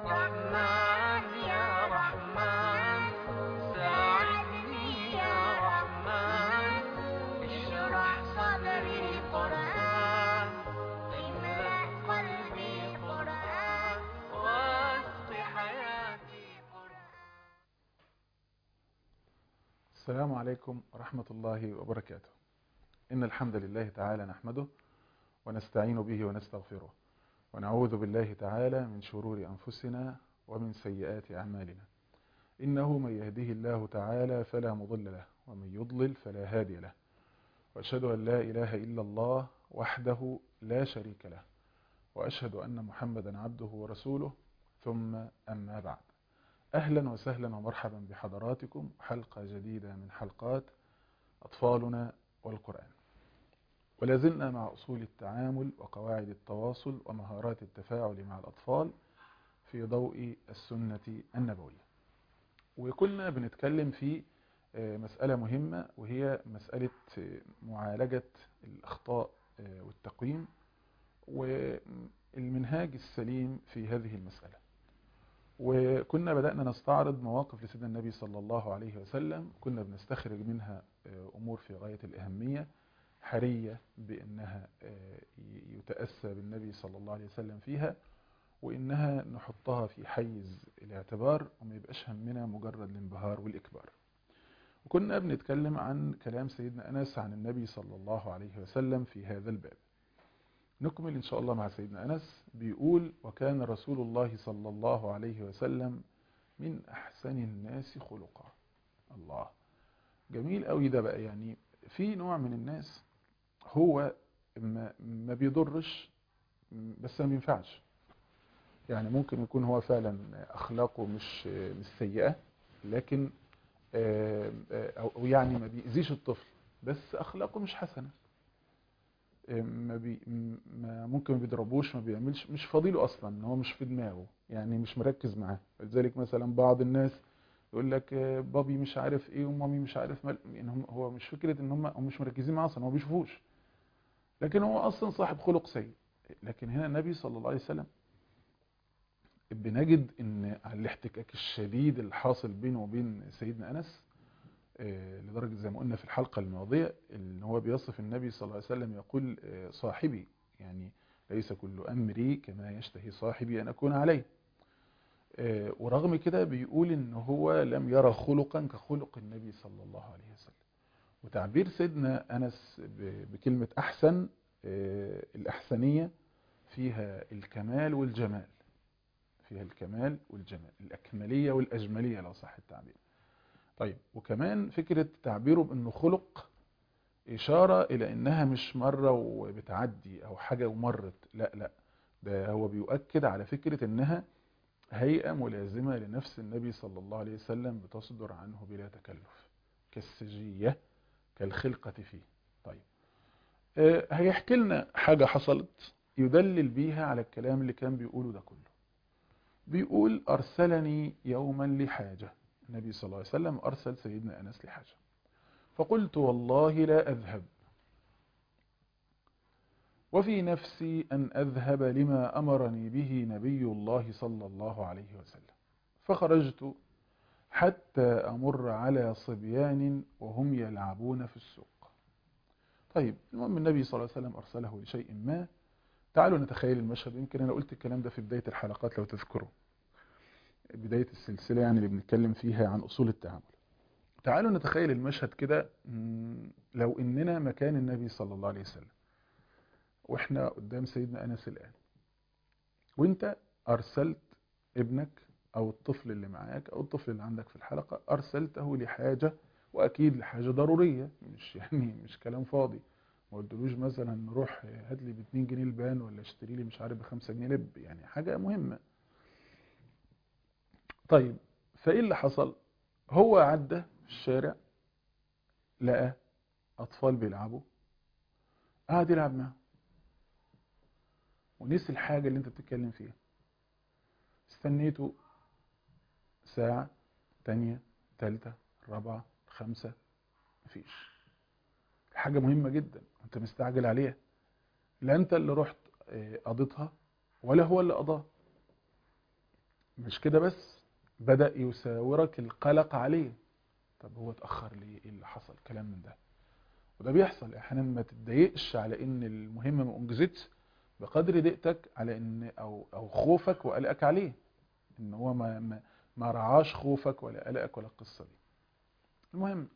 رحمن يا رحمن ساعدني يا رحمن اشرح صدري قرآن املأ قلبي قرآن واسق حياتي قرآن السلام عليكم ورحمة الله وبركاته إن الحمد لله تعالى نحمده ونستعين به ونستغفره ونعوذ بالله تعالى من شرور أنفسنا ومن سيئات أعمالنا إنه من يهده الله تعالى فلا مضل له ومن يضلل فلا هادي له وأشهد أن لا إله إلا الله وحده لا شريك له وأشهد أن محمدا عبده ورسوله ثم أما بعد أهلا وسهلا ومرحبا بحضراتكم حلقة جديدة من حلقات أطفالنا والقرآن ولازلنا مع أصول التعامل وقواعد التواصل ومهارات التفاعل مع الأطفال في ضوء السنة النبوية وكنا بنتكلم في مسألة مهمة وهي مسألة معالجة الأخطاء والتقويم والمنهاج السليم في هذه المسألة وكنا بدأنا نستعرض مواقف لسيدنا النبي صلى الله عليه وسلم كنا بنستخرج منها أمور في غاية الأهمية حرية بأنها يتأسى بالنبي صلى الله عليه وسلم فيها وإنها نحطها في حيز الاعتبار وما يبقاش همنا مجرد الانبهار والإكبار وكنا بنتكلم عن كلام سيدنا أنس عن النبي صلى الله عليه وسلم في هذا الباب نكمل إن شاء الله مع سيدنا أنس بيقول وكان رسول الله صلى الله عليه وسلم من أحسن الناس خلقا الله جميل قوي ده بقى يعني في نوع من الناس هو ما, ما بيضرش بس ما بينفعش يعني ممكن يكون هو فعلا أخلاقه مش مش سيئة لكن أو يعني ما بيأذيش الطفل بس أخلاقه مش حسنة ما, بي ما ممكن ما بيضربوش ما بيعملش مش فاضيله اصلا هو مش في دماغه يعني مش مركز معاه لذلك مثلا بعض الناس يقول لك بابي مش عارف ايه ومامي مش عارف مال يعني هم هو مش فكره ان هم هم مش مركزين معاه اصلا هو بيشوفوش لكن هو اصلا صاحب خلق سيء لكن هنا النبي صلى الله عليه وسلم بنجد ان على الاحتكاك الشديد الحاصل بينه وبين سيدنا انس لدرجة زي ما قلنا في الحلقة الماضية ان هو بيصف النبي صلى الله عليه وسلم يقول صاحبي يعني ليس كل أمري كما يشتهي صاحبي أن أكون عليه ورغم كده بيقول ان هو لم يرى خلقا كخلق النبي صلى الله عليه وسلم وتعبير سيدنا أنس بكلمة أحسن الأحسنية فيها الكمال والجمال فيها الكمال والجمال الأكملية والأجملية لو صح التعبير طيب وكمان فكرة تعبيره بأنه خلق إشارة إلى أنها مش مرة وبتعدي أو حاجة ومرت لا لا ده هو بيؤكد على فكرة أنها هيئة ملازمة لنفس النبي صلى الله عليه وسلم بتصدر عنه بلا تكلف كالسجية كالخلقة فيه طيب أه هيحكي لنا حاجة حصلت يدلل بيها على الكلام اللي كان بيقوله ده كله بيقول أرسلني يوما لحاجة النبي صلى الله عليه وسلم أرسل سيدنا أنس لحاجة فقلت والله لا أذهب وفي نفسي أن أذهب لما أمرني به نبي الله صلى الله عليه وسلم فخرجت حتى أمر على صبيان وهم يلعبون في السوق طيب المهم النبي صلى الله عليه وسلم أرسله لشيء ما تعالوا نتخيل المشهد يمكن أنا قلت الكلام ده في بداية الحلقات لو تذكروا بداية السلسلة يعني اللي بنتكلم فيها عن أصول التعامل تعالوا نتخيل المشهد كده لو إننا مكان النبي صلى الله عليه وسلم وإحنا قدام سيدنا أنس الآن وإنت أرسلت ابنك أو الطفل اللي معاك أو الطفل اللي عندك في الحلقة أرسلته لحاجة وأكيد لحاجة ضرورية مش يعني مش كلام فاضي ما قلتلوش مثلا روح هات لي ب 2 جنيه البان ولا اشتري لي مش عارف ب 5 جنيه لب يعني حاجة مهمة طيب فايه اللي حصل هو عدى في الشارع لقى اطفال بيلعبوا قعد يلعب معاهم ونسي الحاجة اللي انت بتتكلم فيها استنيته ساعة تانية تالتة رابعة خمسة مفيش حاجة مهمة جدا انت مستعجل عليها لا انت اللي رحت قضيتها ولا هو اللي قضاها مش كده بس بدأ يساورك القلق عليه طب هو اتأخر ليه ايه اللي حصل كلام من ده وده بيحصل احيانا ما تتضايقش على ان المهمة ما انجزتش بقدر ضيقتك على ان او او خوفك وقلقك عليه ان هو ما ما, ما رعاش خوفك ولا قلقك ولا القصة دي المهم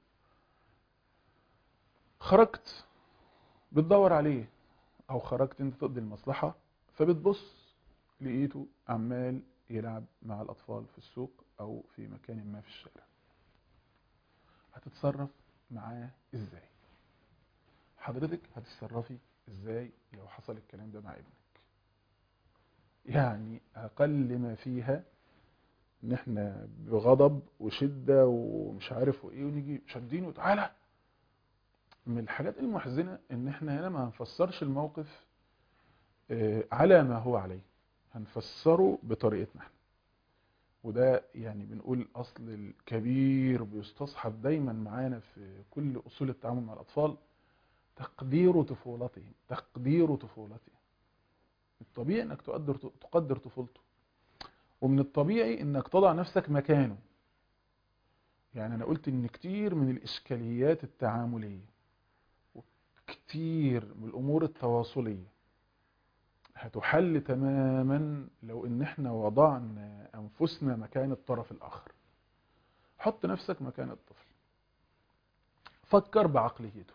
خرجت بتدور عليه او خرجت انت تقضي المصلحة فبتبص لقيته عمال يلعب مع الأطفال في السوق أو في مكان ما في الشارع هتتصرف معاه إزاي حضرتك هتتصرفي إزاي لو حصل الكلام ده مع ابنك يعني أقل ما فيها إن إحنا بغضب وشدة ومش عارف وإيه ونيجي شادين وتعالى من الحاجات المحزنة إن إحنا هنا ما هنفسرش الموقف آه، على ما هو عليه هنفسره بطريقتنا احنا وده يعني بنقول اصل الكبير بيستصحب دايما معانا في كل اصول التعامل مع الاطفال تقدير طفولتهم تقدير طفولتهم الطبيعي انك تقدر تقدر طفولته ومن الطبيعي انك تضع نفسك مكانه يعني انا قلت ان كتير من الاشكاليات التعامليه وكتير من الامور التواصليه هتحل تماما لو ان احنا وضعنا انفسنا مكان الطرف الاخر حط نفسك مكان الطفل فكر بعقليته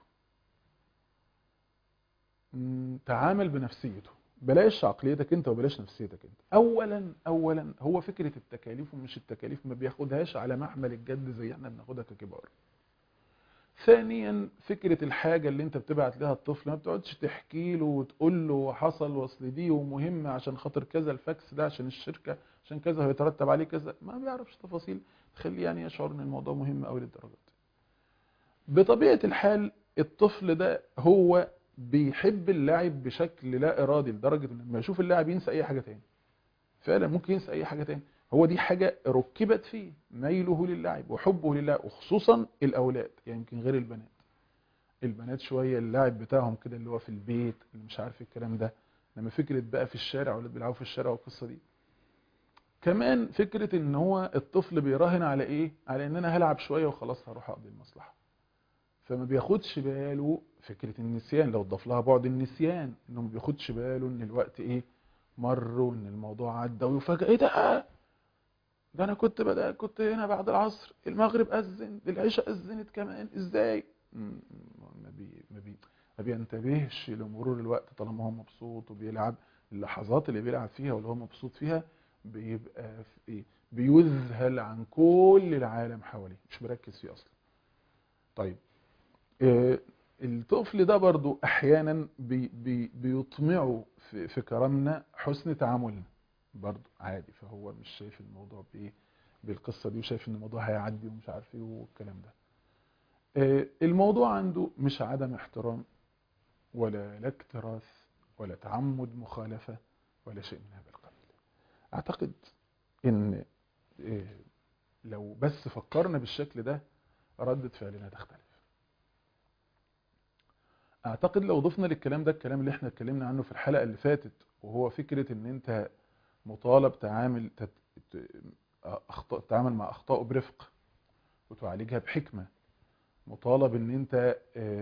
م، تعامل بنفسيته بلاش عقليتك انت وبلاش نفسيتك انت اولا اولا هو فكرة التكاليف ومش التكاليف ما بياخدهاش على محمل الجد زي احنا بناخدها ككبار ثانيا فكرة الحاجة اللي انت بتبعت لها الطفل ما بتقعدش تحكي له وتقول له حصل وصل دي ومهمة عشان خاطر كذا الفاكس ده عشان الشركة عشان كذا هيترتب عليه كذا ما بيعرفش تفاصيل تخليه يعني يشعر ان الموضوع مهم قوي للدرجة دي بطبيعة الحال الطفل ده هو بيحب اللعب بشكل لا ارادي لدرجة ان لما يشوف اللاعب ينسى اي حاجة تاني فعلا ممكن ينسى اي حاجة تاني هو دي حاجة ركبت فيه ميله للعب وحبه للعب وخصوصا الأولاد يعني يمكن غير البنات البنات شوية اللعب بتاعهم كده اللي هو في البيت اللي مش عارف الكلام ده لما فكرة بقى في الشارع أولاد بيلعبوا في الشارع والقصة دي كمان فكرة ان هو الطفل بيراهن على ايه على ان انا هلعب شوية وخلاص هروح اقضي المصلحة فما بياخدش باله فكرة النسيان لو ضاف لها بعد النسيان انه ما بياخدش باله ان الوقت ايه مر وان الموضوع عدى ويفاجئ ايه ده ده انا كنت بدأ كنت هنا بعد العصر المغرب اذن العشاء اذنت كمان ازاي ما بي ما بي ما بينتبهش لمرور الوقت طالما هو مبسوط وبيلعب اللحظات اللي بيلعب فيها واللي هو مبسوط فيها بيبقى في ايه بيذهل عن كل العالم حواليه مش مركز فيه اصلا طيب آه الطفل ده برضو احيانا بي بي بيطمعه في, في كرمنا حسن تعاملنا برضو عادي فهو مش شايف الموضوع بايه بالقصة دي وشايف ان الموضوع هيعدي ومش عارف ايه والكلام ده آه الموضوع عنده مش عدم احترام ولا لا اكتراث ولا تعمد مخالفة ولا شيء من هذا القبيل اعتقد ان آه لو بس فكرنا بالشكل ده ردة فعلنا تختلف اعتقد لو ضفنا للكلام ده الكلام اللي احنا اتكلمنا عنه في الحلقة اللي فاتت وهو فكرة ان انت مطالب تعامل أخطاء تعامل مع أخطائه برفق وتعالجها بحكمة مطالب ان انت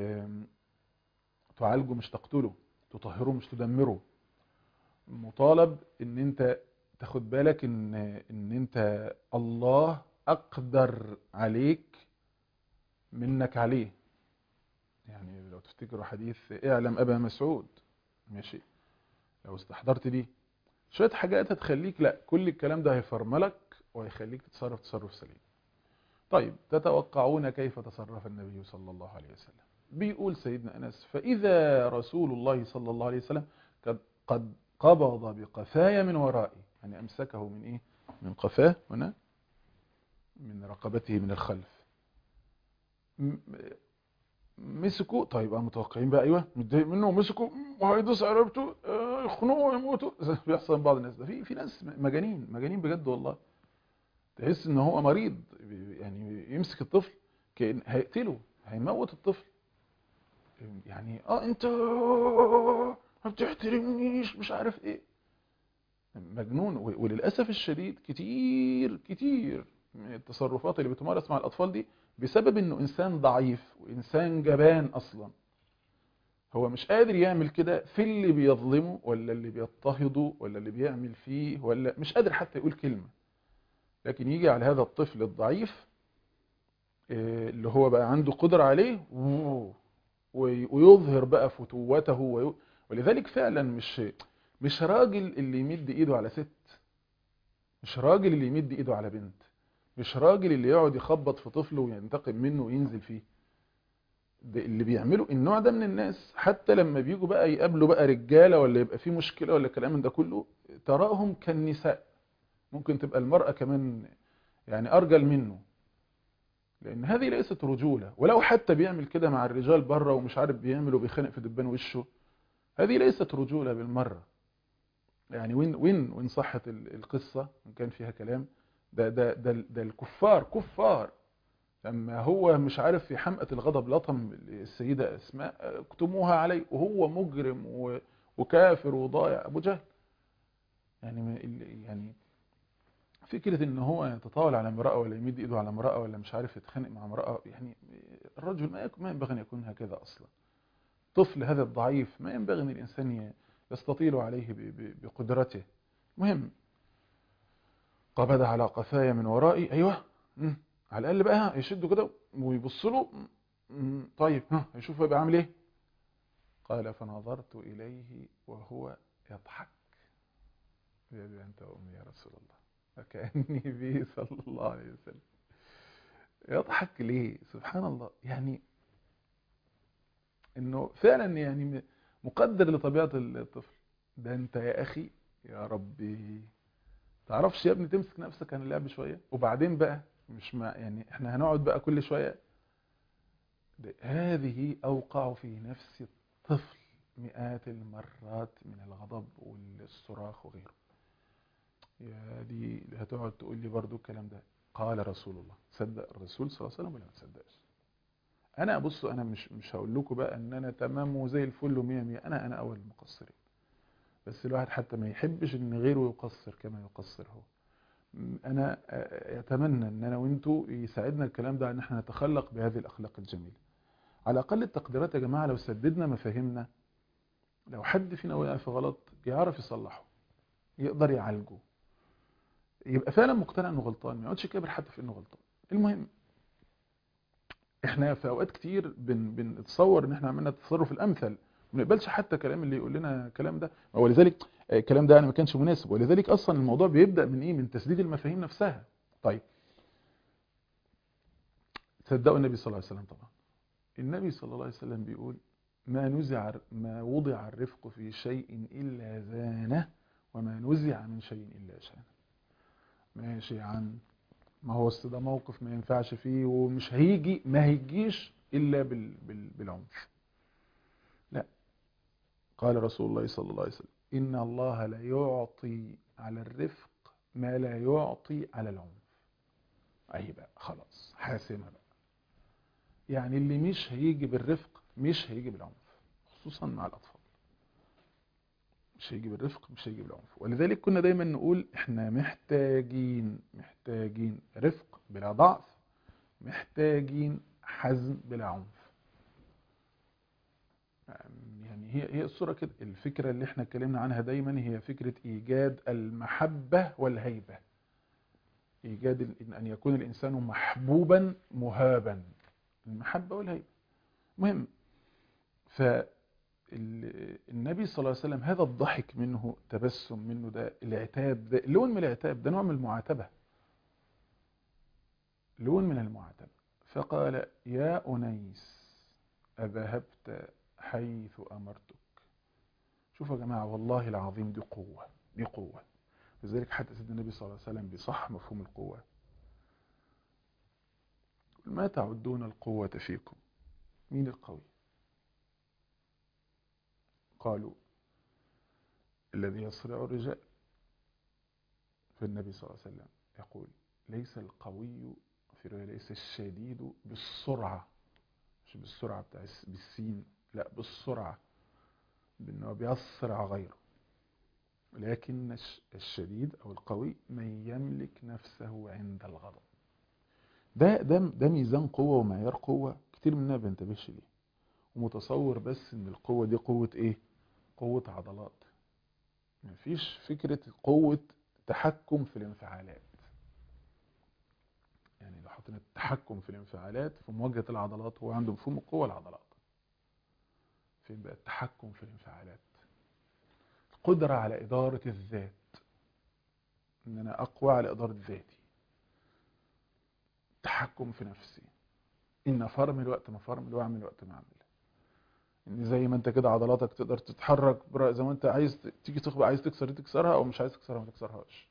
تعالجه مش تقتله تطهره مش تدمره مطالب ان انت تاخد بالك ان ان انت الله اقدر عليك منك عليه يعني لو تفتكروا حديث اعلم ابا مسعود ماشي لو استحضرت دي شوية حاجات هتخليك لا كل الكلام ده هيفرملك وهيخليك تتصرف تصرف سليم طيب تتوقعون كيف تصرف النبي صلى الله عليه وسلم بيقول سيدنا أنس فإذا رسول الله صلى الله عليه وسلم قد قبض بقفايا من ورائي يعني أمسكه من إيه من قفاه هنا من رقبته من الخلف مسكوا طيب اه متوقعين بقى ايوه متضايق منه ومسكوا وهيدوس على رقبته يخنقوا ويموتوا بيحصل بعض الناس ده في في ناس مجانين مجانين بجد والله تحس ان هو مريض يعني يمسك الطفل كان هيقتله هيموت الطفل يعني اه انت ما بتحترمنيش مش عارف ايه مجنون و- وللأسف الشديد كتير كتير من التصرفات اللي بتمارس مع الأطفال دي بسبب إنه إنسان ضعيف وإنسان جبان أصلا هو مش قادر يعمل كده في اللي بيظلمه ولا اللي بيضطهده ولا اللي بيعمل فيه ولا مش قادر حتى يقول كلمة لكن يجي على هذا الطفل الضعيف آه، اللي هو بقى عنده قدرة عليه و- وي- ويظهر بقى فتوته وي- ولذلك فعلا مش مش راجل اللي يمد ايده على ست مش راجل اللي يمد ايده على بنت مش راجل اللي يقعد يخبط في طفله وينتقم منه وينزل فيه ده اللي بيعملوا النوع ده من الناس حتى لما بيجوا بقى يقابلوا بقى رجالة ولا يبقى في مشكلة ولا كلام من ده كله تراهم كالنساء ممكن تبقى المرأة كمان يعني أرجل منه لأن هذه ليست رجولة ولو حتى بيعمل كده مع الرجال بره ومش عارف بيعمل وبيخانق في دبان وشه هذه ليست رجولة بالمرة يعني وين وين وين صحة ال- القصة إن كان فيها كلام ده ده ده ده الكفار كفار لما هو مش عارف في حمقى الغضب لطم السيدة أسماء اكتموها عليه وهو مجرم و- وكافر وضايع أبو جهل يعني ما- ال- يعني فكرة ان هو يتطاول على امرأة ولا يمد ايده على امرأة ولا مش عارف يتخانق مع امرأة يعني الرجل ما يكون ما ينبغي ان يكون هكذا اصلا طفل هذا الضعيف ما ينبغي ان الانسان ي- يستطيل عليه ب- ب- بقدرته مهم قبض على قفايا من ورائي ايوه مم. على الاقل بقى ها، يشده كده ويبص له مم. طيب ها هيشوف هيبقى عامل ايه قال فنظرت اليه وهو يضحك يا بي انت امي يا رسول الله وكأني به صلى الله عليه وسلم يضحك ليه سبحان الله يعني انه فعلا يعني م- مقدر لطبيعة الطفل ده انت يا اخي يا ربي تعرفش يا ابني تمسك نفسك عن اللعب شوية وبعدين بقى مش ما يعني احنا هنقعد بقى كل شوية ده هذه اوقع في نفس الطفل مئات المرات من الغضب والصراخ وغيره يا دي هتقعد تقول لي برضو الكلام ده قال رسول الله صدق الرسول صلى الله عليه وسلم ولا ما تصدقش انا بصوا انا مش مش هقول لكم بقى ان انا تمام وزي الفل ومية مية انا انا اول المقصرين بس الواحد حتى ما يحبش ان غيره يقصر كما يقصر هو م- انا آه، اتمنى ان انا وانتوا يساعدنا الكلام ده ان احنا نتخلق بهذه الاخلاق الجميله على اقل التقديرات يا جماعه لو سددنا مفاهيمنا لو حد فينا وقع في غلط يعرف يصلحه يقدر يعالجه يبقى فعلا مقتنع انه غلطان ما يقعدش يكبر حتى في انه غلطان المهم احنا في اوقات كتير بن بنتصور ان احنا عملنا التصرف الامثل ما نقبلش حتى كلام اللي يقول لنا الكلام ده ولذلك آه، الكلام ده يعني ما كانش مناسب ولذلك اصلا الموضوع بيبدا من ايه من تسديد المفاهيم نفسها طيب صدقوا النبي صلى الله عليه وسلم طبعا النبي صلى الله عليه وسلم بيقول ما نزع ما وضع الرفق في شيء الا زانه وما نزع من شيء الا شانه ماشي يا عم ما هو أصل ده موقف ما ينفعش فيه ومش هيجي ما هيجيش الا بال بال بالعنف لا قال رسول الله صلى الله عليه وسلم ان الله لا يعطي على الرفق ما لا يعطي على العنف اهي بقى خلاص حاسمها بقى يعني اللي مش هيجي بالرفق مش هيجي بالعنف خصوصا مع الاطفال مش هيجي بالرفق مش هيجي بالعنف ولذلك كنا دايما نقول احنا محتاجين محتاجين رفق بلا ضعف محتاجين حزم بلا عنف يعني هي هي الصورة كده الفكرة اللي احنا اتكلمنا عنها دايما هي فكرة ايجاد المحبة والهيبة ايجاد ال- ان يكون الانسان محبوبا مهابا المحبة والهيبة مهم ف ال- النبي صلى الله عليه وسلم هذا الضحك منه تبسم منه ده العتاب ده لون من العتاب ده نوع من المعاتبة لون من المعاتبة فقال يا أنيس أذهبت حيث أمرتك شوفوا يا جماعة والله العظيم دي قوة دي قوة لذلك حتى سيدنا النبي صلى الله عليه وسلم بصح مفهوم القوة ما تعدون القوة فيكم مين القوي قالوا الذي يصرع الرجال فالنبي صلى الله عليه وسلم يقول ليس القوي في رواية ليس الشديد بالسرعة مش بالسرعة بتاع الس- بالسين لا بالسرعة بأنه بيصرع غيره لكن الش- الشديد او القوي من يملك نفسه عند الغضب ده ده ده ميزان قوة ومعيار قوة كتير مننا ما بينتبهش ليه ومتصور بس ان القوة دي قوة ايه قوة عضلات مفيش فكرة قوة تحكم في الانفعالات يعني لو حطينا التحكم في الانفعالات في مواجهة العضلات هو عنده مفهوم القوة العضلات فين بقى التحكم في الانفعالات القدرة على إدارة الذات إن أنا أقوى على إدارة ذاتي التحكم في نفسي إن أفرمل وقت ما أفرمل وأعمل وقت ما أعمل إن زي ما أنت كده عضلاتك تقدر تتحرك برا- زي ما أنت عايز ت- تيجي تخبط عايز تكسر دي تكسرها أو مش عايز تكسرها ما تكسرهاش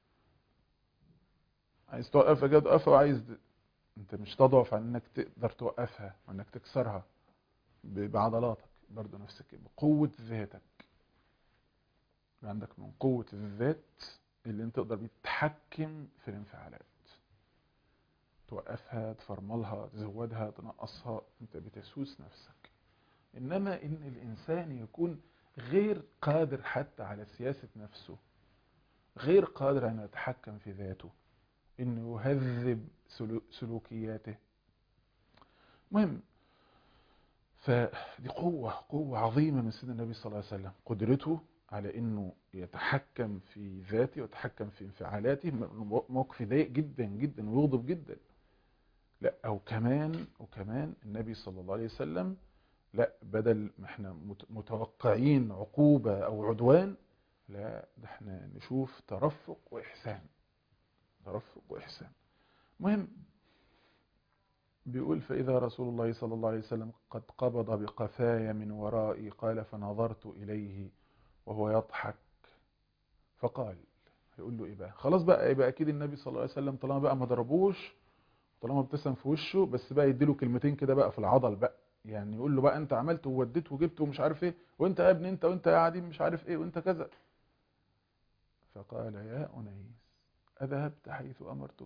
عايز توقفها كده توقفها وعايز ت- أنت مش تضعف عن إنك تقدر توقفها وإنك تكسرها ب- بعضلاتك برضو نفس كده بقوة ذاتك يبقى عندك من قوة الذات اللي انت تقدر بيه تتحكم في الانفعالات توقفها تفرملها تزودها تنقصها انت بتسوس نفسك انما ان الانسان يكون غير قادر حتى على سياسة نفسه غير قادر ان يتحكم في ذاته انه يهذب سلو- سلوكياته مهم فدي قوة قوة عظيمة من سيدنا النبي صلى الله عليه وسلم قدرته على انه يتحكم في ذاته ويتحكم في انفعالاته م- موقف يضايق جدا جدا ويغضب جدا لا او كمان وكمان النبي صلى الله عليه وسلم لا بدل ما احنا مت- متوقعين عقوبة او عدوان لا ده احنا نشوف ترفق واحسان ترفق واحسان مهم بيقول فإذا رسول الله صلى الله عليه وسلم قد قبض بقفاي من ورائي قال فنظرت إليه وهو يضحك فقال هيقول له ايه بقى خلاص بقى يبقى اكيد النبي صلى الله عليه وسلم طالما بقى ما ضربوش طالما ابتسم في وشه بس بقى يديله كلمتين كده بقى في العضل بقى يعني يقول له بقى انت عملت ووديت وجبت ومش عارف ايه وانت يا ابني انت وانت يا عديم مش عارف ايه وانت كذا فقال يا انيس اذهبت حيث امرتك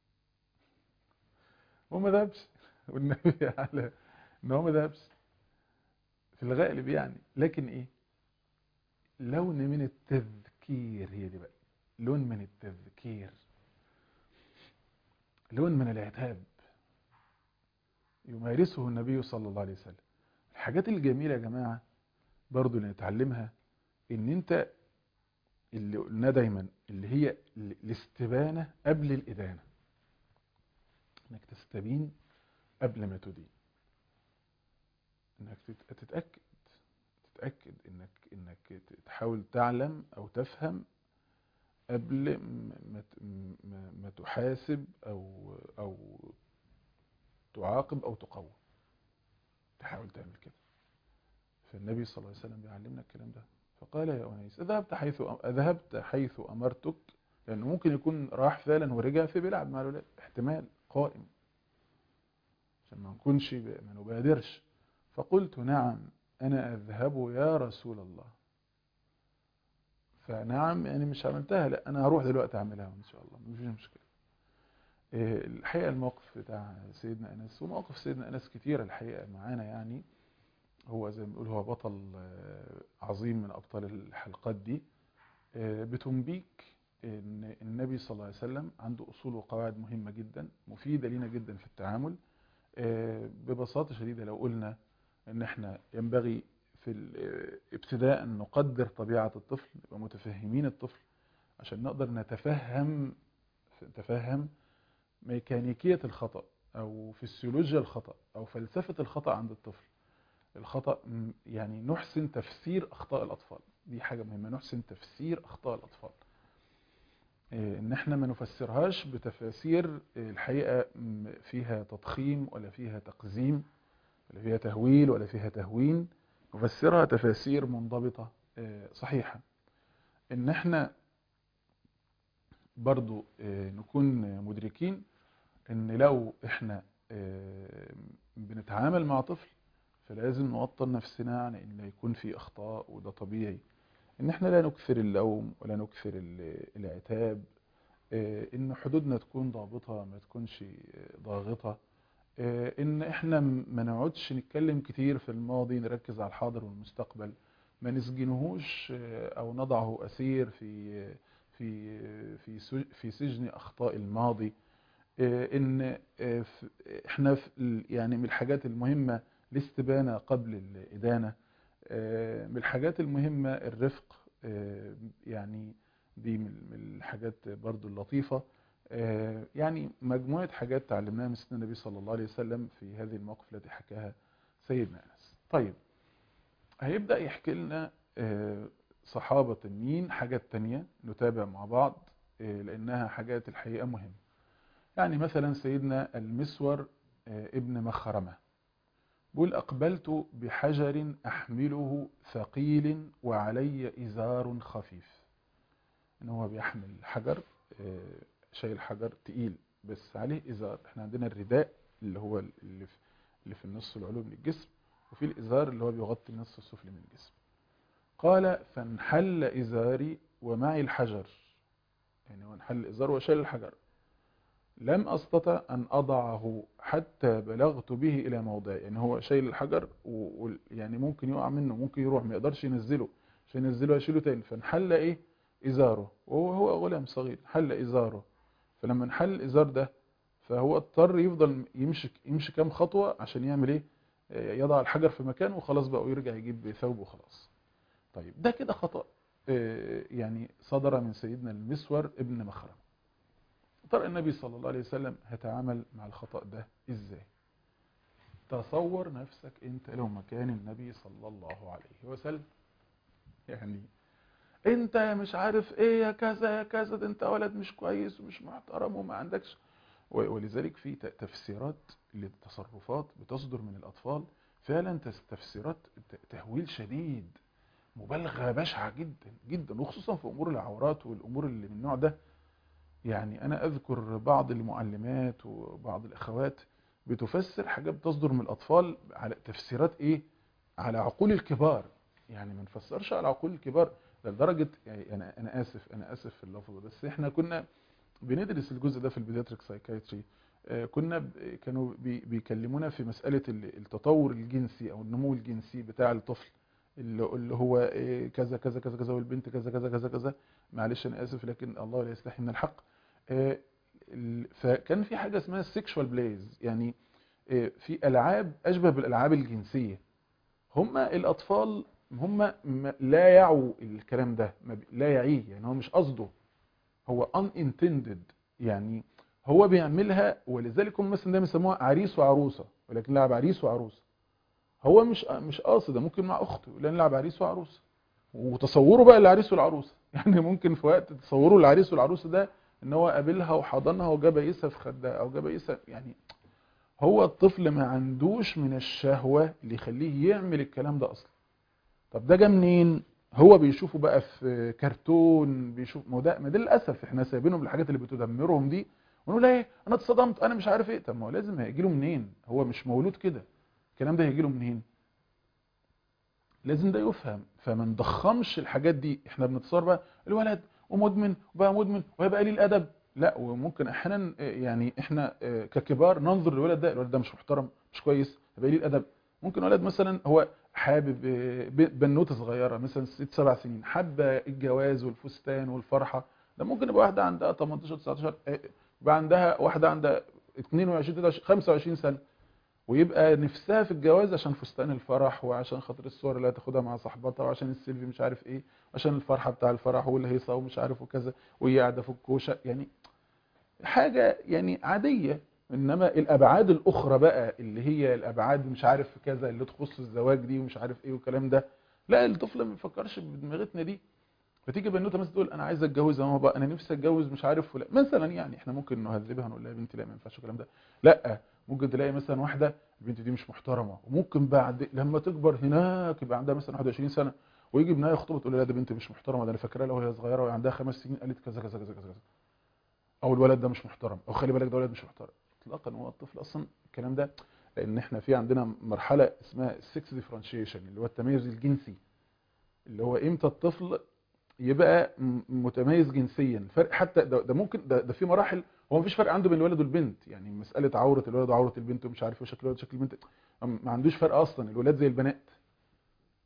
هو ما ذهبش والنبي على ان هو ما ذهبش في الغالب يعني لكن ايه لون من التذكير هي دي بقى لون من التذكير لون من العتاب يمارسه النبي صلى الله عليه وسلم الحاجات الجميلة يا جماعة برضو اللي نتعلمها ان انت اللي قلناه دايما اللي هي ال- الاستبانة قبل الإدانة انك تستبين قبل ما تدين انك تت- تتأكد تتأكد انك انك تحاول تعلم او تفهم قبل م- ما ت- ما- ما تحاسب او او تعاقب او تقوم تحاول تعمل كده فالنبي صلى الله عليه وسلم بيعلمنا الكلام ده فقال يا أنيس أذهبت حيث أذهبت حيث أمرتك لأنه ممكن يكون راح فعلا ورجع في بيلعب مع الولاد احتمال قائم عشان ما نكونش ما نبادرش فقلت نعم أنا أذهب يا رسول الله فنعم يعني مش عملتها لا أنا هروح دلوقتي أعملها إن شاء الله مفيش مشكلة إيه، الحقيقة الموقف بتاع سيدنا أنس ومواقف سيدنا أنس كتيرة الحقيقة معانا يعني هو زي ما بنقول هو بطل آه، عظيم من أبطال الحلقات دي آه، بتنبيك ان النبي صلى الله عليه وسلم عنده أصول وقواعد مهمة جدا مفيدة لنا جدا في التعامل آه، ببساطة شديدة لو قلنا ان احنا ينبغي في ال- آه، ابتداء نقدر طبيعة الطفل نبقى متفهمين الطفل عشان نقدر نتفهم نتفهم ميكانيكية الخطأ أو فسيولوجيا الخطأ أو فلسفة الخطأ عند الطفل الخطأ م- يعني نحسن تفسير أخطاء الأطفال دي حاجة مهمة نحسن تفسير أخطاء الأطفال إيه، إن احنا ما نفسرهاش بتفاسير إيه، الحقيقة م- فيها تضخيم ولا فيها تقزيم ولا فيها تهويل ولا فيها تهوين نفسرها تفاسير منضبطة إيه، صحيحة إن احنا برضو إيه، نكون مدركين ان لو احنا آه، بنتعامل مع طفل فلازم نوطن نفسنا عن ان يكون في اخطاء وده طبيعي ان احنا لا نكثر اللوم ولا نكثر ال- العتاب آه، ان حدودنا تكون ضابطة ما تكونش آه، ضاغطة آه، ان احنا م- ما نقعدش نتكلم كتير في الماضي نركز على الحاضر والمستقبل ما نسجنهوش او نضعه اسير في في في سج- في سجن اخطاء الماضي ان احنا في- يعني من الحاجات المهمه الاستبانه قبل الادانه من الحاجات المهمه الرفق يعني دي من من الحاجات برضو اللطيفه يعني مجموعه حاجات تعلمناها من سيدنا النبي صلى الله عليه وسلم في هذه المواقف التي حكاها سيدنا انس طيب هيبدا يحكي لنا آه، صحابه مين حاجات تانية نتابع مع بعض آه، لانها حاجات الحقيقه مهمه يعني مثلا سيدنا المسور آه، ابن مخرمه بيقول اقبلت بحجر احمله ثقيل وعلي ازار خفيف ان هو بيحمل حجر آه، شايل حجر تقيل بس عليه ازار احنا عندنا الرداء اللي هو اللي في اللي في النص العلوي من الجسم وفي الازار اللي هو بيغطي النص السفلي من الجسم قال فانحل ازاري ومعي الحجر يعني هو انحل الازار وشال الحجر لم استطع ان اضعه حتى بلغت به الى موضعي يعني هو شايل الحجر ويعني ممكن يقع منه ممكن يروح ما يقدرش ينزله عشان ينزله يشيله تاني فانحل ايه ازاره وهو هو غلام صغير حل ازاره فلما انحل الازار ده فهو اضطر يفضل يمشي يمشي كام خطوه عشان يعمل ايه آه، يضع الحجر في مكانه وخلاص بقى ويرجع يجيب ثوبه وخلاص طيب ده كده خطأ آه، يعني صدر من سيدنا المسور ابن مخرم ترى النبي صلى الله عليه وسلم هيتعامل مع الخطأ ده ازاي تصور نفسك انت لو مكان النبي صلى الله عليه وسلم يعني انت يا مش عارف ايه يا كذا يا كذا ده انت ولد مش كويس ومش محترم وما عندكش و- ولذلك في ت- تفسيرات للتصرفات بتصدر من الأطفال فعلا تس- تفسيرات ت- تهويل شديد مبالغة بشعة جدا جدا وخصوصا في أمور العورات والأمور اللي من النوع ده يعني أنا أذكر بعض المعلمات وبعض الأخوات بتفسر حاجات بتصدر من الأطفال على تفسيرات إيه على عقول الكبار يعني ما نفسرش على عقول الكبار لدرجة يعني أنا أنا آسف أنا آسف في اللفظ بس إحنا كنا بندرس الجزء ده في البيدياتريك سايكايتري كنا ب- كانوا بي- بيكلمونا في مسألة ال- التطور الجنسي أو النمو الجنسي بتاع الطفل اللي اللي هو إيه كذا كذا كذا كذا والبنت كذا كذا كذا كذا معلش أنا آسف لكن الله لا يستحي من الحق آه، ال- فكان في حاجة اسمها السيكشوال بلايز يعني آه، في ألعاب أشبه بالألعاب الجنسية هم الأطفال هم ما- لا يعوا الكلام ده ما بي- لا يعيه يعني هو مش قصده هو unintended يعني هو بيعملها ولذلك هم مثلا دايما يسموها عريس وعروسه ولكن لعب عريس وعروسه هو مش مش قاصد ده ممكن مع اخته يقول لنا نلعب عريس وعروسه وتصوروا بقى العريس والعروسه يعني ممكن في وقت تصوروا العريس والعروسه ده ان هو قابلها وحضنها وجاب يسها في خدها او جاب يسها يعني هو الطفل ما عندوش من الشهوه اللي يخليه يعمل الكلام ده اصلا طب ده جه منين هو بيشوفه بقى في كرتون بيشوف ما هو ده ما ده للاسف احنا سايبينهم الحاجات اللي بتدمرهم دي ونقول ايه انا اتصدمت انا مش عارف ايه طب ما هو لازم هيجي له منين هو مش مولود كده الكلام ده هيجي له منين لازم ده يفهم فما نضخمش الحاجات دي احنا بنتصور بقى الولد ومدمن وبقى مدمن وهيبقى قليل ادب لا وممكن احيانا آه، يعني احنا آه، ككبار ننظر للولد ده الولد ده مش محترم مش كويس هيبقى قليل ادب ممكن ولد مثلا هو حابب آه، ب- بنوته صغيره مثلا ست سبع سنين حابه الجواز والفستان والفرحه ده ممكن يبقى واحده عندها 18 19 آه، يبقى عندها واحده عندها 22 23 25 سنه ويبقى نفسها في الجواز عشان فستان الفرح وعشان خاطر الصور اللي هتاخدها مع صاحبتها وعشان السيلفي مش عارف ايه عشان الفرحه بتاع الفرح والهيصه ومش عارف وكذا وهي قاعده في الكوشه يعني حاجه يعني عاديه انما الابعاد الاخرى بقى اللي هي الابعاد مش عارف كذا اللي تخص الزواج دي ومش عارف ايه والكلام ده لا الطفل ما بيفكرش بدماغتنا دي فتيجي بنوته مثلا تقول انا عايزه اتجوز يا ماما بقى انا نفسي اتجوز مش عارف ولا مثلا يعني احنا ممكن نهذبها نقول لها يا بنتي لا ما ينفعش الكلام ده لا ممكن تلاقي مثلا واحده البنت دي مش محترمه وممكن بعد لما تكبر هناك يبقى عندها مثلا 21 سنه ويجي ابنها يخطبها تقول لها لا دي بنت مش محترمه ده انا فاكراها لو هي صغيره وهي عندها خمس سنين قالت كذا كذا كذا كذا كذا او الولد ده مش محترم او خلي بالك ده ولد مش محترم اطلاقا هو الطفل اصلا الكلام ده لان احنا في عندنا مرحله اسمها السكس ديفرنشيشن اللي هو التميز الجنسي اللي هو امتى الطفل يبقى م- متميز جنسيا فرق حتى ده, ده ممكن ده, ده في مراحل هو مفيش فرق عنده بين الولد والبنت يعني مساله عوره الولد وعوره البنت ومش عارف ايه شكل الولد وشكل البنت ما عندوش فرق اصلا الولاد زي البنات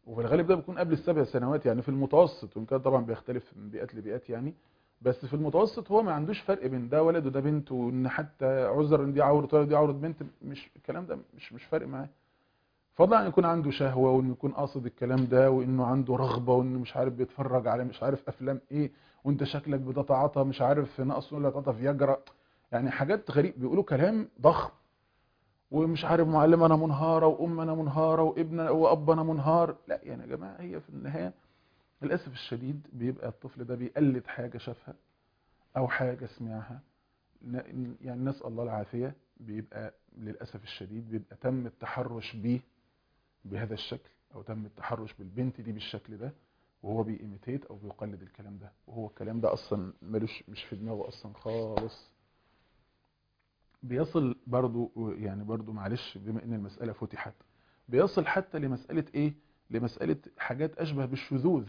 وفي الغالب ده بيكون قبل السبع سنوات يعني في المتوسط وان كان طبعا بيختلف من بيئات لبيئات يعني بس في المتوسط هو ما عندوش فرق بين ده ولد وده بنت وان حتى عذر ان دي عوره ولد ودي عوره بنت مش الكلام ده مش مش فارق معاه فضلا ان يكون عنده شهوه وانه يكون قاصد الكلام ده وانه عنده رغبه وانه مش عارف بيتفرج على مش عارف افلام ايه وانت شكلك بتتعاطى مش عارف نقص ولا تتعاطى فياجرا يعني حاجات غريب بيقولوا كلام ضخم ومش عارف معلمنا منهارة وأمنا منهارة وابننا وأبنا منهار لا يعني يا جماعة هي في النهاية للأسف الشديد بيبقى الطفل ده بيقلد حاجة شافها أو حاجة سمعها ن- يعني نسأل الله العافية بيبقى للأسف الشديد بيبقى تم التحرش بيه بهذا الشكل أو تم التحرش بالبنت دي بالشكل ده وهو بيإيميتيت أو بيقلد الكلام ده وهو الكلام ده أصلا ملوش مش في دماغه أصلا خالص بيصل برضو يعني برضو معلش بما ان المسألة فتحت بيصل حتى لمسألة ايه لمسألة حاجات اشبه بالشذوذ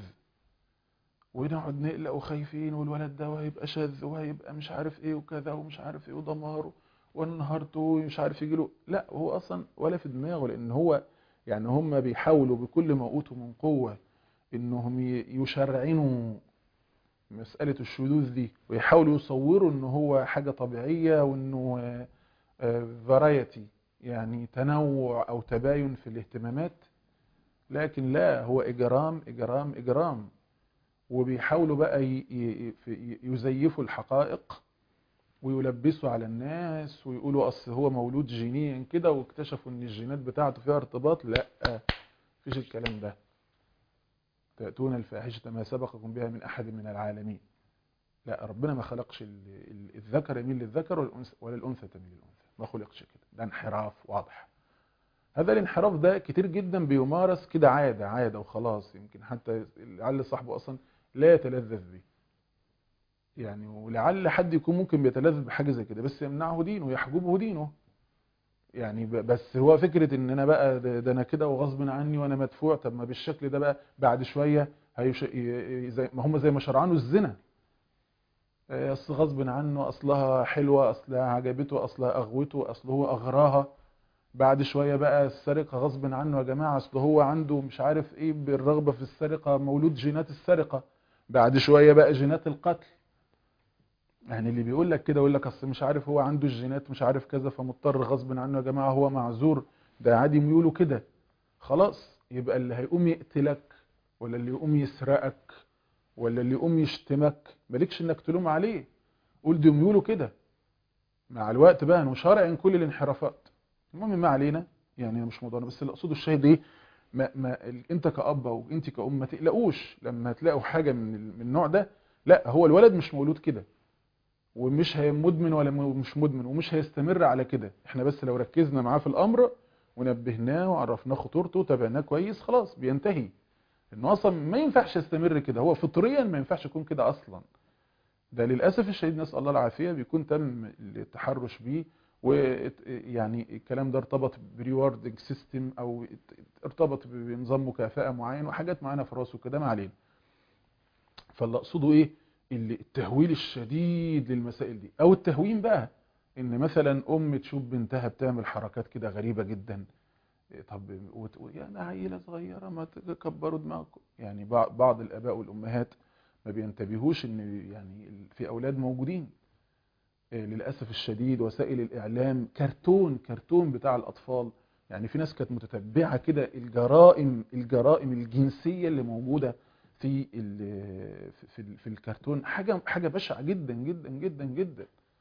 ونقعد نقلق وخايفين والولد ده وهيبقى شاذ وهيبقى مش عارف ايه وكذا ومش عارف ايه ودماره وانهارته مش عارف يجيله لا هو اصلا ولا في دماغه لان هو يعني هم بيحاولوا بكل ما اوتوا من قوة انهم ي- يشرعنوا مسألة الشذوذ دي ويحاولوا يصوروا ان هو حاجة طبيعية وانه فرايتي يعني تنوع او تباين في الاهتمامات لكن لا هو اجرام اجرام اجرام وبيحاولوا بقى ي- ي- في- يزيفوا الحقائق ويلبسوا على الناس ويقولوا اصل هو مولود جينيا كده واكتشفوا ان الجينات بتاعته فيها ارتباط لا مفيش الكلام ده تأتون الفاحشة ما سبقكم بها من أحد من العالمين لا ربنا ما خلقش ال- ال- الذكر يميل للذكر والأنثى ولا الأنثى تميل للأنثى ما خلقش كده ده انحراف واضح هذا الانحراف ده كتير جدا بيمارس كده عادة عادة وخلاص يمكن حتى لعل صاحبه أصلا لا يتلذذ به يعني ولعل حد يكون ممكن بيتلذذ بحاجة زي كده بس يمنعه دينه يحجبه دينه يعني ب- بس هو فكرة ان انا بقى ده ده انا كده وغصب عني وانا مدفوع طب ما بالشكل ده بقى بعد شوية هيش... ي- ي- زي ما هم زي ما شرعنوا الزنا آه، اصل غصب عنه اصلها حلوة اصلها عجبته اصلها اغوته اصل هو اغراها بعد شوية بقى السرقة غصب عنه يا جماعة اصل هو عنده مش عارف ايه بالرغبة في السرقة مولود جينات السرقة بعد شوية بقى جينات القتل يعني اللي بيقول لك كده يقول لك اصل مش عارف هو عنده الجينات مش عارف كذا فمضطر غصب عنه يا جماعة هو معذور ده عادي ميوله كده خلاص يبقى اللي هيقوم يقتلك ولا اللي يقوم يسرقك ولا اللي يقوم يشتمك مالكش انك تلوم عليه قول دي ميوله كده مع الوقت بقى نشارع كل الانحرافات المهم ما علينا يعني مش موضوعنا بس اللي اقصده الشاهد ايه ما ما ال- انت كأب او انت كأم ما تقلقوش لما تلاقوا حاجة من ال- من النوع ده لا هو الولد مش مولود كده ومش هي مدمن ولا م- مش مدمن ومش هيستمر على كده احنا بس لو ركزنا معاه في الامر ونبهناه وعرفناه خطورته وتابعناه كويس خلاص بينتهي انه اصلا ما ينفعش يستمر كده هو فطريا ما ينفعش يكون كده اصلا ده للاسف الشديد نسال الله العافيه بيكون تم التحرش بيه ويعني الكلام ده ارتبط بريواردنج سيستم او ارتبط بنظام مكافاه معين وحاجات معانا في راسه كده ما علينا فاللي اقصده ايه اللي التهويل الشديد للمسائل دي او التهوين بقى ان مثلا ام تشوف بنتها بتعمل حركات كده غريبه جدا إيه طب وتقول يا انا عيله صغيره ما تكبروا دماغكم يعني بع- بعض الاباء والامهات ما بينتبهوش ان يعني ال- في اولاد موجودين إيه للاسف الشديد وسائل الاعلام كرتون كرتون بتاع الاطفال يعني في ناس كانت متتبعه كده الجرائم الجرائم الجنسيه اللي موجوده في ال- في ال- في الكرتون حاجه حاجه بشعه جدا جدا جدا جدا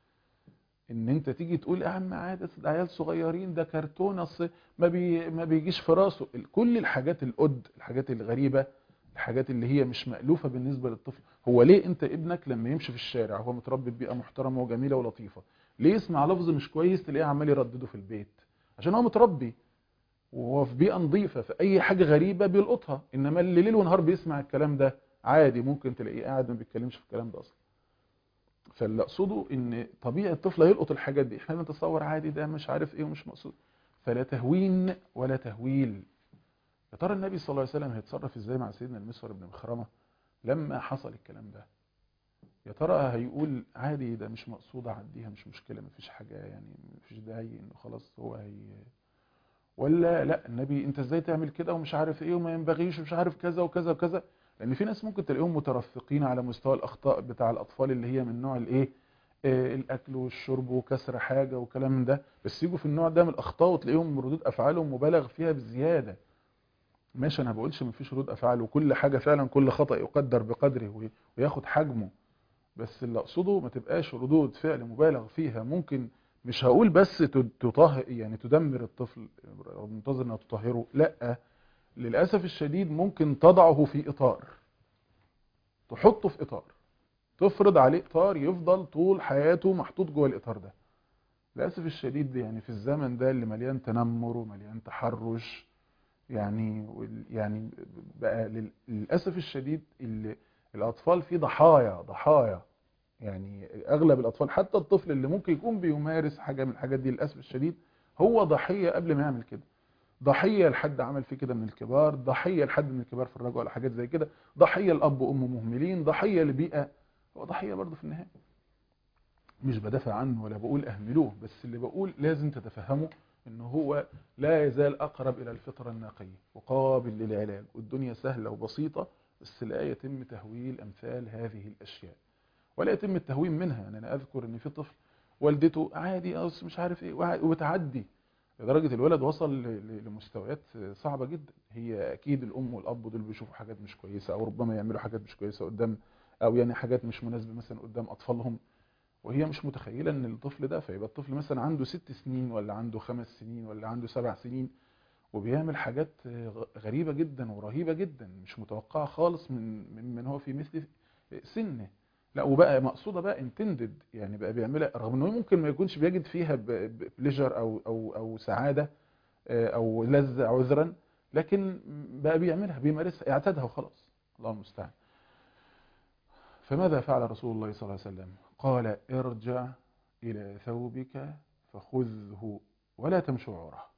ان انت تيجي تقول يا عم عادي أصل ده عيال صغيرين ده كرتون اصل ما بي ما بيجيش في راسه ال- كل الحاجات القد الحاجات الغريبه الحاجات اللي هي مش مألوفة بالنسبة للطفل هو ليه انت ابنك لما يمشي في الشارع هو متربي ببيئة محترمة وجميلة ولطيفة ليه يسمع لفظ مش كويس تلاقيه عمال يردده في البيت عشان هو متربي وهو في بيئة نظيفة فأي حاجة غريبة بيلقطها إنما اللي ليل ونهار بيسمع الكلام ده عادي ممكن تلاقيه قاعد ما بيتكلمش في الكلام ده أصلا فاللي أقصده إن طبيعي الطفل هيلقط الحاجات دي إحنا بنتصور عادي ده مش عارف إيه ومش مقصود فلا تهوين ولا تهويل يا ترى النبي صلى الله عليه وسلم هيتصرف إزاي مع سيدنا المسور بن مخرمة لما حصل الكلام ده يا ترى هيقول عادي ده مش مقصود اعديها مش مشكله مفيش حاجه يعني مفيش داعي انه خلاص هو هي ولا لا النبي انت ازاي تعمل كده ومش عارف ايه وما ينبغيش ومش عارف كذا وكذا وكذا لان في ناس ممكن تلاقيهم مترفقين على مستوى الاخطاء بتاع الاطفال اللي هي من نوع الايه آه، الاكل والشرب وكسر حاجه وكلام من ده بس يجوا في النوع ده من الاخطاء وتلاقيهم ردود افعالهم مبالغ فيها بزياده ماشي انا ما بقولش ما فيش ردود افعال وكل حاجه فعلا كل خطا يقدر بقدره وي- وياخد حجمه بس اللي اقصده ما تبقاش ردود فعل مبالغ فيها ممكن مش هقول بس تد- تطهر يعني تدمر الطفل او منتظر انها تطهره لا للاسف الشديد ممكن تضعه في اطار تحطه في اطار تفرض عليه اطار يفضل طول حياته محطوط جوه الاطار ده للاسف الشديد يعني في الزمن ده اللي مليان تنمر ومليان تحرش يعني وال- يعني بقى لل- للاسف الشديد اللي الاطفال فيه ضحايا ضحايا يعني اغلب الاطفال حتى الطفل اللي ممكن يكون بيمارس حاجه من الحاجات دي للاسف الشديد هو ضحيه قبل ما يعمل كده ضحيه لحد عمل فيه كده من الكبار ضحيه لحد من الكبار فرجوا على حاجات زي كده ضحيه الاب وام مهملين ضحيه لبيئه هو ضحيه برضه في النهايه مش بدافع عنه ولا بقول اهملوه بس اللي بقول لازم تتفهموا ان هو لا يزال اقرب الى الفطره النقيه وقابل للعلاج والدنيا سهله وبسيطه بس لا يتم تهويل امثال هذه الاشياء ولا يتم التهوين منها يعني انا اذكر ان في طفل والدته عادي أو مش عارف ايه وع- وبتعدي لدرجه الولد وصل ل- ل- لمستويات صعبه جدا هي اكيد الام والاب دول بيشوفوا حاجات مش كويسه او ربما يعملوا حاجات مش كويسه قدام او يعني حاجات مش مناسبه مثلا قدام اطفالهم وهي مش متخيله ان الطفل ده فيبقى الطفل مثلا عنده ست سنين ولا عنده خمس سنين ولا عنده سبع سنين وبيعمل حاجات غ- غريبه جدا ورهيبه جدا مش متوقعه خالص من من من هو في مثل سنه لا وبقى مقصوده بقى انتندد يعني بقى بيعملها رغم انه ممكن ما يكونش بيجد فيها بليجر او او او سعاده آه، او لذه عذرا لكن بقى بيعملها بيمارسها اعتادها وخلاص الله المستعان فماذا فعل رسول الله صلى الله عليه وسلم قال ارجع الى ثوبك فخذه ولا تمشوا عوره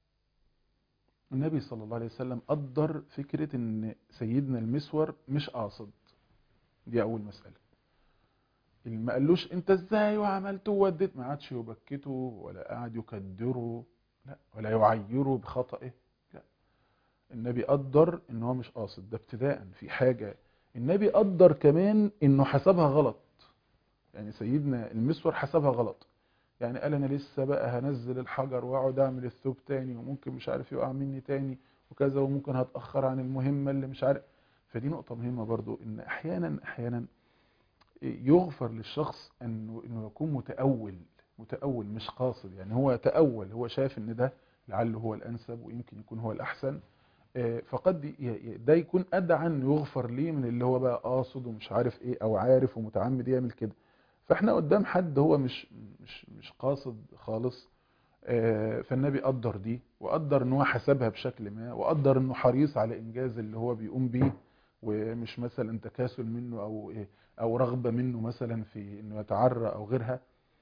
النبي صلى الله عليه وسلم قدر فكره ان سيدنا المسور مش قاصد دي اول مساله اللي ما قالوش انت ازاي وعملت ووديت ما عادش يبكته ولا قعد يكدره لا ولا يعيره بخطئه لا النبي قدر ان هو مش قاصد ده ابتداء في حاجه النبي قدر كمان انه حسبها غلط يعني سيدنا المسور حسبها غلط يعني قال انا لسه بقى هنزل الحجر واقعد اعمل الثوب تاني وممكن مش عارف يقع مني تاني وكذا وممكن هتاخر عن المهمه اللي مش عارف فدي نقطه مهمه برضو ان احيانا احيانا يغفر للشخص انه انه يكون متأول متأول مش قاصد يعني هو تأول هو شايف ان ده لعله هو الانسب ويمكن يكون هو الاحسن آه، فقد ي- ي- ده يكون ادعى انه يغفر ليه من اللي هو بقى قاصد ومش عارف ايه او عارف ومتعمد يعمل كده فاحنا قدام حد هو مش مش مش قاصد خالص آه، فالنبي قدر دي وقدر ان هو حسبها بشكل ما وقدر انه حريص على انجاز اللي هو بيقوم بيه ومش مثلا تكاسل منه او إيه او رغبه منه مثلا في انه يتعرى او غيرها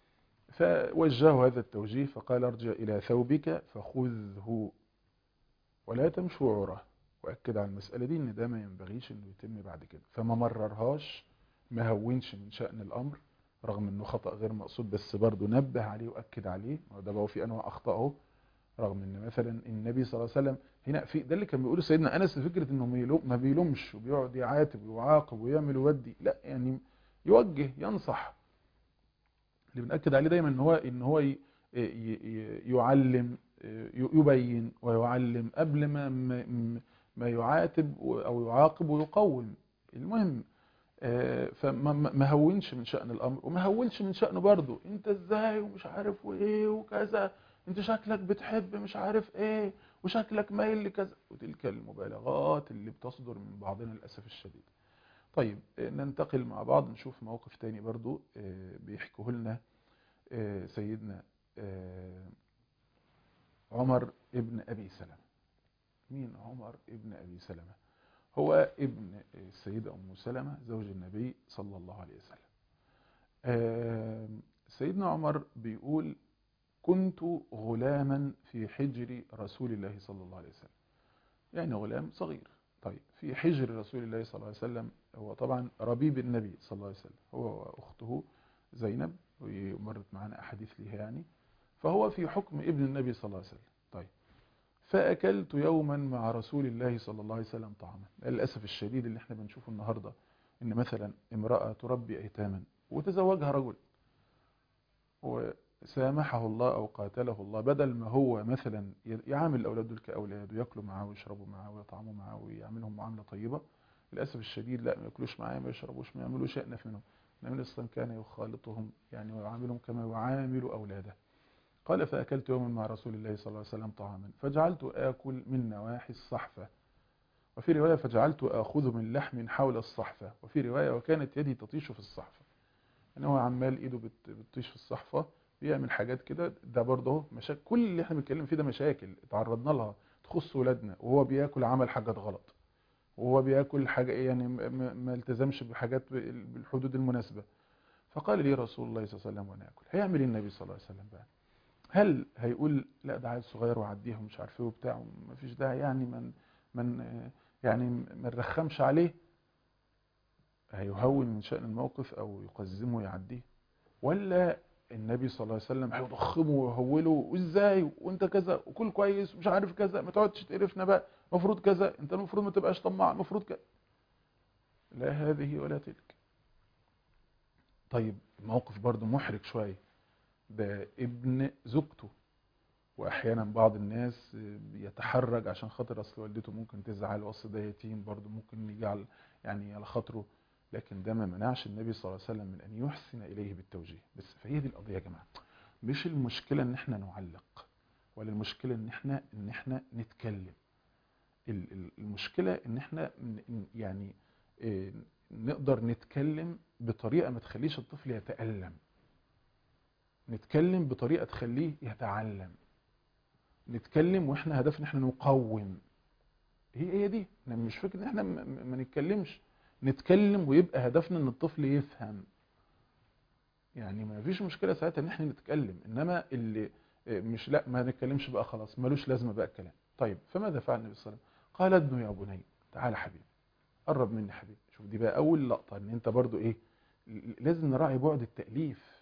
فوجهه هذا التوجيه فقال ارجع الى ثوبك فخذه ولا تمشوا عراه واكد على المساله دي ان ده ما ينبغيش انه يتم بعد كده فما مررهاش ما هونش من شان الامر رغم انه خطا غير مقصود بس برضه نبه عليه واكد عليه وده بقى في انواع اخطائه رغم ان مثلا النبي صلى الله عليه وسلم هنا في ده اللي كان بيقوله سيدنا انس فكره انه ما يلوم- ما بيلومش وبيقعد يعاتب ويعاقب ويعمل ويودي لا يعني يوجه ينصح اللي بنأكد عليه دايما ان هو ان هو ي- ي- ي- يعلم ي- يبين ويعلم قبل ما ما- ما يعاتب او يعاقب ويقوم المهم آه، فما ما ما هونش من شأن الامر وما هونش من شأنه برضه انت ازاي ومش عارف وايه وكذا انت شكلك بتحب مش عارف ايه وشكلك مايل لكذا وتلك المبالغات اللي بتصدر من بعضنا للاسف الشديد طيب آه، ننتقل مع بعض نشوف موقف تاني برضو آه، بيحكيه لنا آه، سيدنا آه، عمر ابن ابي سلمة مين عمر ابن ابي سلمة هو ابن السيدة ام سلمة زوج النبي صلى الله عليه وسلم آه، سيدنا عمر بيقول كنت غلاما في حجر رسول الله صلى الله عليه وسلم يعني غلام صغير طيب في حجر رسول الله صلى الله عليه وسلم هو طبعا ربيب النبي صلى الله عليه وسلم هو واخته زينب ومرت معانا احاديث ليها يعني فهو في حكم ابن النبي صلى الله عليه وسلم طيب فأكلت يوما مع رسول الله صلى الله عليه وسلم طعاما للأسف الشديد اللي احنا بنشوفه النهاردة ان مثلا امرأة تربي ايتاما وتزوجها رجل وسامحه الله او قاتله الله بدل ما هو مثلا يعامل الاولاد دول كاولاد وياكلوا معاه ويشربوا معاه ويطعموا معاه ويعملهم معامله طيبه للاسف الشديد لا ما ياكلوش معاه ما يشربوش ما يعملوش شأن منهم النبي الاسلام كان يخالطهم يعني ويعاملهم كما يعامل اولاده قال فاكلت يوما مع رسول الله صلى الله عليه وسلم طعاما فجعلت اكل من نواحي الصحفه وفي رواية فجعلت آخذ من لحم حول الصحفة وفي رواية وكانت يدي تطيش في الصحفة يعني هو عمال ايده بت- بتطيش في الصحفة بيعمل حاجات كده ده برضه مشاكل كل اللي احنا بنتكلم فيه ده مشاكل اتعرضنا لها تخص ولادنا وهو بياكل عمل حاجات غلط وهو بياكل حاجة ايه يعني م- م- ما التزمش بحاجات ب- بالحدود المناسبة فقال لي رسول الله صلى الله عليه وسلم وانا اكل هيعمل ايه النبي صلى الله عليه وسلم بقى هل هيقول لا ده عيل صغير وعديه ومش عارف ايه وبتاع مفيش داعي يعني من من يعني ما نرخمش عليه هيهون من شأن الموقف او يقزمه ويعديه ولا النبي صلى الله عليه وسلم هيضخمه ويهوله وازاي وانت كذا وكل كويس ومش عارف كذا ما تقعدش تقرفنا بقى المفروض كذا انت المفروض ما تبقاش طماع المفروض كذا لا هذه ولا تلك طيب الموقف برضو محرج شويه ده ابن زوجته واحيانا بعض الناس يتحرج عشان خاطر اصل والدته ممكن تزعل واصل ده يتيم برضه ممكن يجي على يعني على خاطره لكن ده ما منعش النبي صلى الله عليه وسلم من ان يحسن اليه بالتوجيه بس فهي دي القضيه يا جماعه مش المشكله ان احنا نعلق ولا المشكله ان احنا ان احنا نتكلم ال- ال- المشكله ان احنا ن- ن- يعني إيه، نقدر نتكلم بطريقه ما تخليش الطفل يتالم نتكلم بطريقه تخليه يتعلم نتكلم واحنا هدفنا احنا نقوم هي هي دي انا مش فاكر ان احنا ما- ما ما نتكلمش نتكلم ويبقى هدفنا ان الطفل يفهم يعني ما فيش مشكله ساعتها ان احنا نتكلم انما اللي اه، مش لا ما نتكلمش بقى خلاص ملوش لازمه بقى الكلام طيب فماذا فعل النبي صلى الله عليه وسلم قال ادنو يا بني تعال حبيبي قرب مني حبيبي شوف دي بقى اول لقطه ان انت برضو ايه ل- لازم نراعي بعد التاليف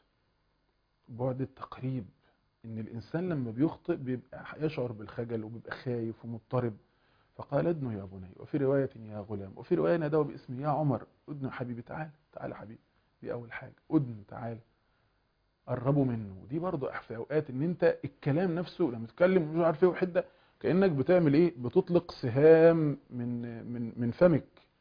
بعد التقريب ان الانسان لما بيخطئ بيبقى يشعر بالخجل وبيبقى خايف ومضطرب فقال ادنو يا بني وفي رواية يا غلام وفي رواية نادوا باسم يا عمر ادنو حبيبي تعال تعال حبيبي دي اول حاجة ادنو تعال قربوا منه ودي برضو في اوقات ان انت الكلام نفسه لما تتكلم مش عارف ايه وحده كانك بتعمل ايه بتطلق سهام من من من فمك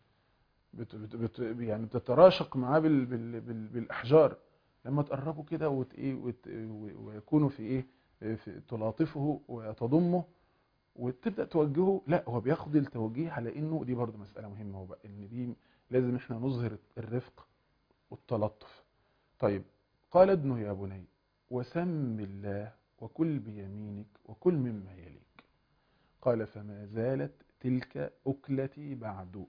بت بت بت يعني بتتراشق معاه بال بال بال بالاحجار لما تقربوا كده وت ايه وت ويكونوا في ايه في تلاطفه وتضمه وتبدا توجهه لا هو بياخد التوجيه على انه دي برضه مساله مهمه هو بقى ان دي لازم احنا نظهر الرفق والتلطف طيب قال ادنو يا بني وسم الله وكل بيمينك وكل مما يليك قال فما زالت تلك أكلتي بعد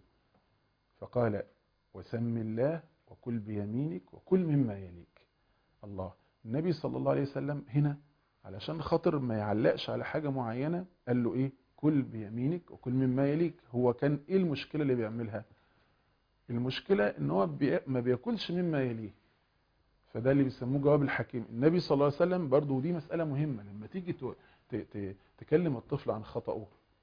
فقال وسم الله وكل بيمينك وكل مما يليك الله النبي صلى الله عليه وسلم هنا علشان خاطر ما يعلقش على حاجة معينة قال له ايه كل بيمينك وكل مما يليك هو كان ايه المشكلة اللي بيعملها المشكلة ان هو بي ما بياكلش مما يليه فده اللي بيسموه جواب الحكيم النبي صلى الله عليه وسلم برضه ودي مسألة مهمة لما تيجي ت- ت- ت- تكلم الطفل عن خطأه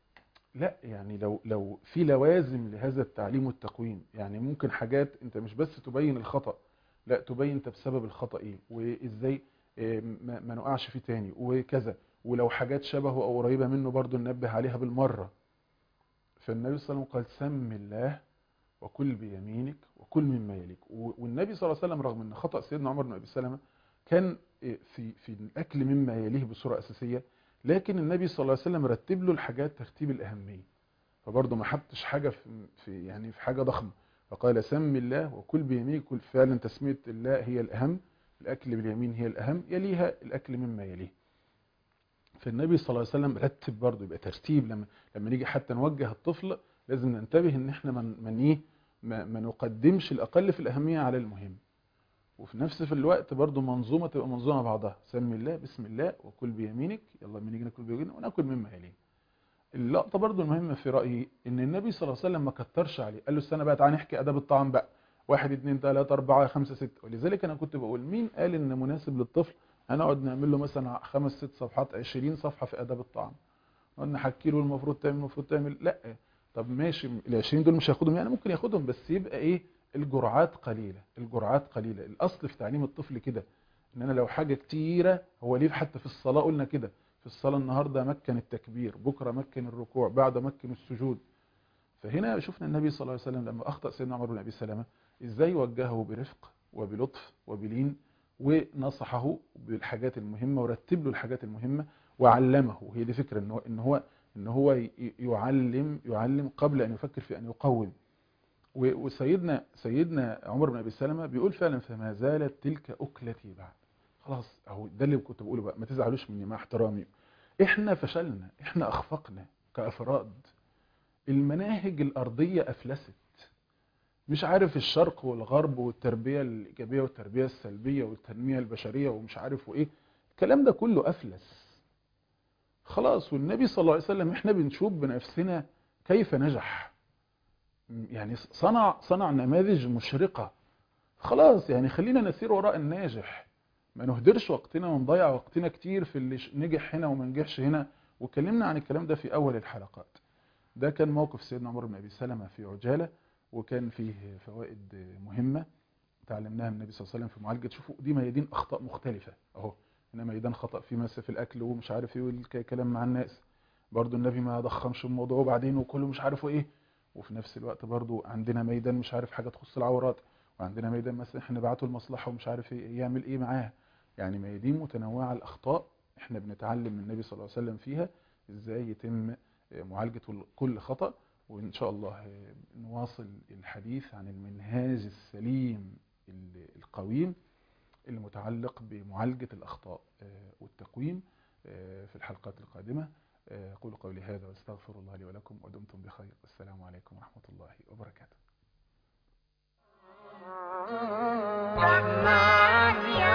لا يعني لو لو في لوازم لهذا التعليم والتقويم يعني ممكن حاجات انت مش بس تبين الخطأ لا تبين انت بسبب الخطأ ايه وازاي إيه، ما ما نقعش فيه تاني وكذا ولو حاجات شبهه او قريبة منه برضه ننبه عليها بالمرة فالنبي صلى الله عليه وسلم قال سم الله وكل بيمينك وكل مما يليك و- والنبي صلى الله عليه وسلم رغم ان خطأ سيدنا عمر بن ابي سلمة كان إيه، في في الاكل مما يليه بصورة اساسية لكن النبي صلى الله عليه وسلم رتب له الحاجات ترتيب الاهمية فبرضه ما حطش حاجة في في- يعني في حاجة ضخمة فقال سم الله وكل بيمينك كل فعلا تسمية الله هي الأهم الأكل باليمين هي الأهم يليها الأكل مما يليه فالنبي صلى الله عليه وسلم رتب برضه يبقى ترتيب لما لما نيجي حتى نوجه الطفل لازم ننتبه ان احنا من من ايه ما, ما نقدمش الاقل في الاهميه على المهم وفي نفس في الوقت برضه منظومه تبقى منظومه بعضها سمي الله بسم الله وكل بيمينك يلا لما نيجي ناكل بيمينك وناكل مما يليه اللقطه برضه المهمه في رايي ان النبي صلى الله عليه وسلم ما كترش عليه قال له استنى بقى تعالى نحكي اداب الطعام بقى واحد اتنين تلاته اربعه خمسه سته ولذلك انا كنت بقول مين قال ان مناسب للطفل هنقعد نعمل له مثلا خمس ست صفحات 20 صفحه في اداب الطعام نقعد نحكي له المفروض تعمل المفروض تعمل لا طب ماشي ال 20 دول مش هياخدهم يعني ممكن ياخدهم بس يبقى ايه الجرعات قليله الجرعات قليله الاصل في تعليم الطفل كده ان انا لو حاجه كتيره هو ليه حتى في الصلاه قلنا كده في الصلاه النهارده مكن التكبير بكره مكن الركوع بعد مكن السجود فهنا شفنا النبي صلى الله عليه وسلم لما اخطا سيدنا عمر بن ابي سلمه ازاي وجهه برفق وبلطف وبلين ونصحه بالحاجات المهمه ورتب له الحاجات المهمه وعلمه هي دي فكره ان هو ان هو ان هو ي- يعلم يعلم قبل ان يفكر في ان يقوم و- وسيدنا سيدنا عمر بن ابي سلمه بيقول فعلا فما زالت تلك اكلتي بعد خلاص اهو ده اللي كنت بقوله بقى ما تزعلوش مني مع احترامي احنا فشلنا احنا اخفقنا كافراد المناهج الارضيه افلست مش عارف الشرق والغرب والتربيه الايجابيه والتربيه السلبيه والتنميه البشريه ومش عارف وايه الكلام ده كله افلس خلاص والنبي صلى الله عليه وسلم احنا بنشوف بنفسنا كيف نجح يعني صنع صنع نماذج مشرقه خلاص يعني خلينا نسير وراء الناجح ما نهدرش وقتنا ونضيع وقتنا كتير في اللي ش- نجح هنا وما نجحش هنا واتكلمنا عن الكلام ده في اول الحلقات ده كان موقف سيدنا عمر بن ابي سلمة في عجالة وكان فيه فوائد مهمة تعلمناها من النبي صلى الله عليه وسلم في معالجة شوفوا دي ميادين اخطاء مختلفة اهو هنا ميدان خطأ في مثلا في الاكل ومش عارف ايه والكلام مع الناس برضو النبي ما ضخمش الموضوع وبعدين وكله مش عارف ايه وفي نفس الوقت برضو عندنا ميدان مش عارف حاجة تخص العورات وعندنا ميدان مثلا احنا نبعته المصلحة ومش عارف ايه يعمل ايه معاها يعني ميادين متنوعة الاخطاء احنا بنتعلم من النبي صلى الله عليه وسلم فيها ازاي يتم معالجة كل خطأ وإن شاء الله نواصل الحديث عن المنهاج السليم القويم المتعلق بمعالجة الأخطاء والتقويم في الحلقات القادمة أقول قولي هذا واستغفر الله لي ولكم ودمتم بخير السلام عليكم ورحمة الله وبركاته رحمن يا